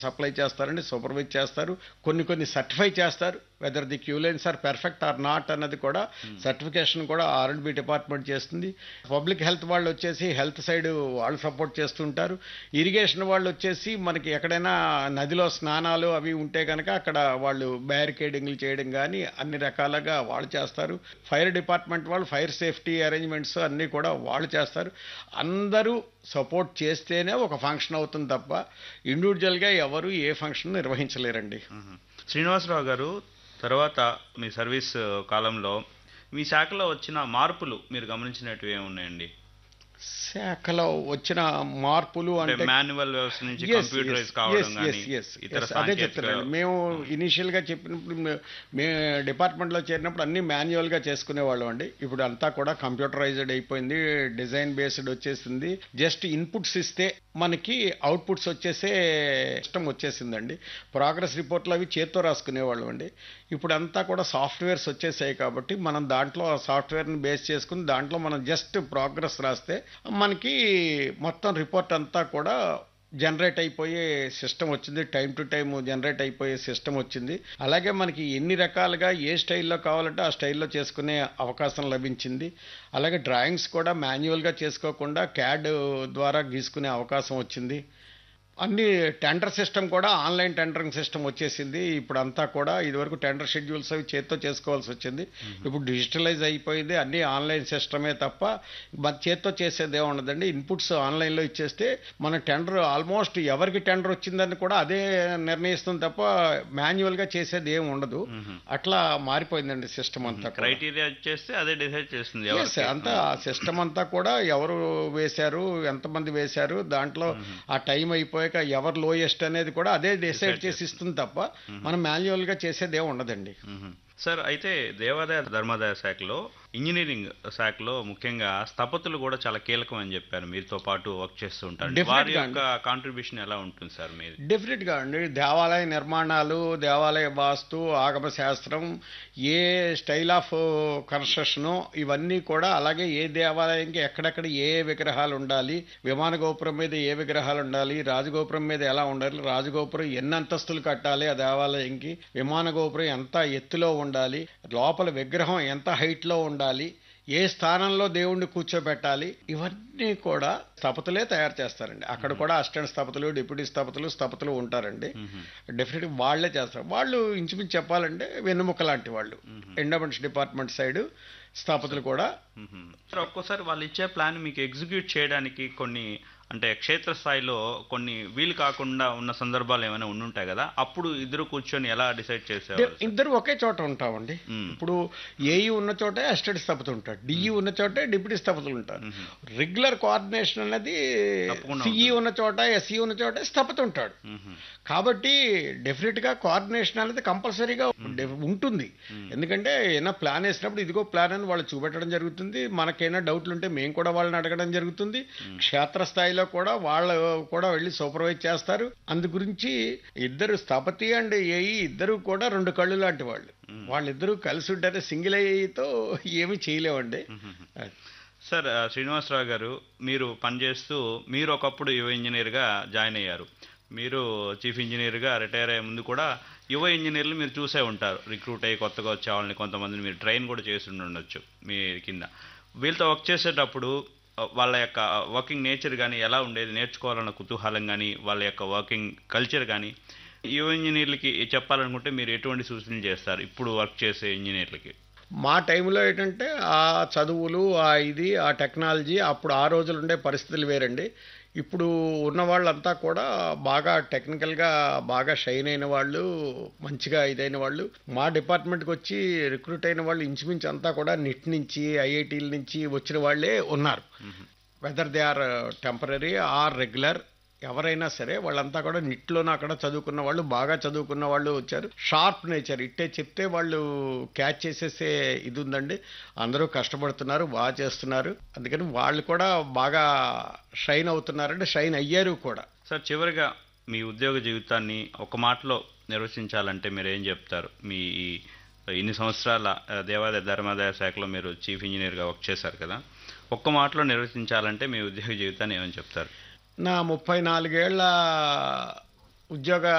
Supply చేస్తారండి supervise చేస్తారు కొన్ని కొన్ని సర్టిఫై చేస్తారు whether the queue lines are perfect or not అన్నది కూడా సర్టిఫికేషన్ కూడా ఆర్ అండ్ బి డిపార్ట్మెంట్ చేస్తుంది పబ్లిక్ హెల్త్ వాళ్ళు వచ్చేసి హెల్త్ సైడ్ వాళ్ళు సపోర్ట్ చేస్తుంటారు ఇరిగేషన్ వాళ్ళు వచ్చేసి మనకి ఎక్కడైనా నదిలో స్నానాలు అవి ఉంటే కనుక అక్కడ వాళ్ళు బ్యారికేడింగ్లు చేయడం కానీ అన్ని రకాలుగా వాళ్ళు చేస్తారు ఫైర్ డిపార్ట్మెంట్ వాళ్ళు ఫైర్ సేఫ్టీ అరేంజ్మెంట్స్ అన్నీ కూడా వాళ్ళు చేస్తారు అందరూ సపోర్ట్ చేస్తేనే ఒక ఫంక్షన్ అవుతుంది తప్ప ఇండివిజువల్గా ఎవరు ఏ ఫంక్షన్ నిర్వహించలేరండి మ్మ్. శ్రీనివాసరావు గారు తర్వాత మీ సర్వీస్ కాలంలో మీ శాఖలో వచ్చిన మార్పులు మీరు గమనించినట్టు ఏమున్నాయండి శాఖలో వచ్చిన మార్పులు అంటే అంటే మాన్యువల్ వ్యవస్థ నుంచి Yes, కంప్యూటరైజ్ yes, కావడం yes, కానీ yes, yes, ఇతర yes, అదే సాంకేతిక చెప్తున్నాను మేము ఇనీషియల్ గా చెప్పినప్పుడు మే- మే డిపార్ట్మెంట్ లో చేరినప్పుడు అన్ని మాన్యువల్ గా చేసుకునేవాళ్ళం అండి ఇప్పుడు అంతా కూడా కంప్యూటరైజ్డ్ అయిపోయింది డిజైన్ బేస్డ్ వచ్చేసింది జస్ట్ ఇన్పుట్స్ ఇస్తే మనకి అవుట్పుట్స్ వచ్చేసే సిస్టమ్ వచ్చేసిందండి ప్రోగ్రెస్ రిపోర్ట్లు అవి చేత్తో రాసుకునేవాళ్ళం అండి ఇప్పుడు అంతా కూడా సాఫ్ట్వేర్స్ వచ్చేసాయి కాబట్టి మనం దాంట్లో ఆ సాఫ్ట్వేర్ని బేస్ చేసుకుని దాంట్లో మనం జస్ట్ ప్రోగ్రెస్ రాస్తే మనకి మొత్తం రిపోర్ట్ అంతా కూడా జనరేట్ అయిపోయే సిస్టమ్ వచ్చింది టైం టు టైం జనరేట్ అయిపోయే సిస్టమ్ వచ్చింది అలాగే మనకి ఎన్ని రకాలుగా ఏ స్టైల్లో కావాలంటే ఆ స్టైల్లో చేసుకునే అవకాశం లభించింది అలాగే డ్రాయింగ్స్ కూడా మాన్యువల్గా చేసుకోకుండా క్యాడ్ ద్వారా గీసుకునే అవకాశం వచ్చింది అన్ని టెండర్ సిస్టమ్ కూడా ఆన్లైన్ టెండరింగ్ సిస్టమ్ వచ్చేసింది ఇప్పుడు అంతా కూడా ఇదివరకు టెండర్ షెడ్యూల్స్ అవి చేత్తో చేసుకోవాల్సి వచ్చింది ఇప్పుడు డిజిటలైజ్ అయిపోయింది అన్ని ఆన్లైన్ సిస్టమే తప్ప మన చేత్తో చేసేది ఏముండదండి ఇన్పుట్స్ ఆన్లైన్లో ఇచ్చేస్తే మన టెండర్ ఆల్మోస్ట్ ఎవరికి టెండర్ వచ్చిందని కూడా అదే నిర్ణయిస్తుంది తప్ప మాన్యువల్గా చేసేది ఏమి ఉండదు అట్లా మారిపోయిందండి సిస్టమ్ అంతా కూడా. క్రైటీరియా చేస్తే అదే డిసైడ్ చేస్తుంది Yes, ఎవరికి. అంతా ఆ సిస్టమ్ అంతా కూడా ఎవరు వేశారు ఎంతమంది వేశారు దాంట్లో ఆ టైం అయిపోయాక ఎవరు లోయెస్ట్ అనేది కూడా అదే డిసైడ్ చేసి ఇస్తుంది తప్ప మనం మాన్యువల్ గా చేసేది ఏమి ఉండదండి మ్మ్. సార్ అయితే దేవాదాయ ధర్మాదాయ శాఖలో ఇంజనీరింగ్ శాఖలో ముఖ్యంగా స్థపతులు కూడా చాలా కీలకం అని చెప్పారు మీతో పాటు వర్క్ చేస్తూ ఉంటారు Definitely వారి గా యొక్క కాంట్రిబ్యూషన్ ఎలా ఉంటుంది సార్ మీది డెఫినెట్ గా అండి దేవాలయ నిర్మాణాలు దేవాలయ వాస్తు ఆగమ శాస్త్రం ఏ స్టైల్ ఆఫ్ కన్స్ట్రక్షన్ ఇవన్నీ కూడా అలాగే ఏ దేవాలయంకి ఎక్కడెక్కడ ఏ ఏ విగ్రహాలు ఉండాలి విమాన గోపురం మీద ఏ విగ్రహాలు ఉండాలి రాజగోపురం మీద ఎలా ఉండాలి రాజగోపురం ఎన్ని అంతస్తులు కట్టాలి ఆ దేవాలయంకి విమాన గోపురం ఎంత ఎత్తులో ఉండాలి లోపల విగ్రహం ఎంత హైట్ లో ఉండాలి ఏ స్థానంలో దేవుణ్ణి కూర్చోబెట్టాలి ఇవన్నీ కూడా స్థపతులే తయారు చేస్తారండి అక్కడ కూడా అసిస్టెంట్ స్థపతులు డిప్యూటీ స్థపతులు స్థపతులు ఉంటారండి డెఫినెట్ వాళ్ళే చేస్తారు వాళ్ళు ఇంచుమించు చెప్పాలంటే వెన్నుముక్క లాంటి వాళ్ళు ఎండోమెంట్స్ డిపార్ట్మెంట్ సైడ్ స్థపతులు కూడా మ్మ్. సార్ ఒక్కోసారి వాళ్ళు ఇచ్చే ప్లాన్ మీకు ఎగ్జిక్యూట్ చేయడానికి కొన్ని అంటే క్షేత్రస్థాయిలో కొన్ని వీలు కాకుండా ఉన్న సందర్భాలు ఏమైనా ఉండుంటాయి కదా అప్పుడు ఇద్దరు కూర్చొని ఎలా డిసైడ్ చేసేవారు ఇద్దరు ఒకే చోట ఉంటామండి మ్మ్. ఇప్పుడు ఏఈ ఉన్న చోటే అసిస్టెంట్ స్థపతులు ఉంటాడు డిఈ ఉన్న చోటే డిప్యూటీ స్థపతులు ఉంటారు రెగ్యులర్ కోఆర్డినేషన్ అనేది తప్పకుండా సిఈ ఉన్న చోట ఎస్ఈ ఉన్న చోట స్థపతి ఉంటాడు మ్మ్. కాబట్టి డెఫినెట్ గా కోఆర్డినేషన్ అనేది కంపల్సరీగా ఉంటుంది ఎందుకంటే ఏదైనా ప్లాన్ వేసినప్పుడు ఇదిగో ప్లాన్ అని వాళ్ళు చూపెట్టడం జరుగుతుంది మనకైనా డౌట్లు ఉంటే మేము కూడా వాళ్ళని అడగడం జరుగుతుంది క్షేత్రస్థాయిలో కూడా వాళ్ళు కూడా వెళ్ళి సూపర్వైజ్ చేస్తారు అందు గురించి ఇద్దరు స్థపతి అండ్ ఏఈ ఇద్దరు కూడా రెండు కళ్ళు లాంటి వాళ్ళు వాళ్ళిద్దరూ కలిసి ఉంటేనే సింగిల్ ఏఈతో ఏమీ చేయలేవండి అది. సార్ ఆ, శ్రీనివాసరావు గారు మీరు పనిచేస్తూ మీరు ఒకప్పుడు యువ ఇంజనీర్గా జాయిన్ అయ్యారు మీరు చీఫ్ ఇంజనీర్గా రిటైర్ అయ్యే ముందు కూడా యువ ఇంజనీర్లు మీరు చూసే ఉంటారు రిక్రూట్ అయ్యి కొత్తగా వచ్చే వాళ్ళని కొంతమందిని మీరు ట్రైన్ కూడా చేసి ఉండి ఉండొచ్చు మీ కింద వీళ్ళతో వర్క్ చేసేటప్పుడు ఆ, వాళ్ళ యొక్క వర్కింగ్ నేచర్ కానీ ఎలా ఉండేది నేర్చుకోవాలన్న కుతూహలం కానీ వాళ్ళ యొక్క వర్కింగ్ కల్చర్ కానీ యువ ఇంజనీర్లకి చెప్పాలనుకుంటే మీరు ఎటువంటి సూచనలు చేస్తారు ఇప్పుడు వర్క్ చేసే ఇంజనీర్లకి మా టైంలో ఏంటంటే ఆ చదువులు ఆ ఇది ఆ టెక్నాలజీ అప్పుడు ఆ రోజులు ఉండే పరిస్థితులు వేరండి ఇప్పుడు ఉన్న వాళ్ళంతా కూడా బాగా టెక్నికల్గా బాగా షైన్ అయిన వాళ్ళు మంచిగా ఇదైన వాళ్ళు మా డిపార్ట్మెంట్కి వచ్చి రిక్రూట్ అయిన వాళ్ళు ఇంచుమించు అంతా కూడా నిట్ నుంచి ఐఐటీల నుంచి వచ్చిన వాళ్ళే ఉన్నారు whether they are temporary or regular ఎవరైనా సరే వాళ్ళంతా కూడా నిట్లోనూ అక్కడ చదువుకున్న వాళ్ళు బాగా చదువుకున్న వాళ్ళు వచ్చారు షార్ప్ నేచర్ ఇట్టే చెప్తే వాళ్ళు క్యాచ్ చేసేసే ఇది ఉందండి అందరూ కష్టపడుతున్నారు బాగా చేస్తున్నారు అందుకని వాళ్ళు కూడా బాగా షైన్ అవుతున్నారంటే షైన్ అయ్యారు కూడా సార్ చివరిగా మీ ఉద్యోగ జీవితాన్ని ఒక మాటలో నిర్వచించాలంటే మీరు ఏం చెప్తారు మీ ఈ ఇన్ని సంవత్సరాల ఆ, దేవాదాయ ధర్మాదాయ శాఖలో మీరు చీఫ్ ఇంజనీర్గా వర్క్ చేశారు కదా ఒక్క మాటలో నిర్వచించాలంటే మీ ఉద్యోగ జీవితాన్ని ఏమని చెప్తారు నా ముప్పై నాలుగేళ్ల ఉద్యోగ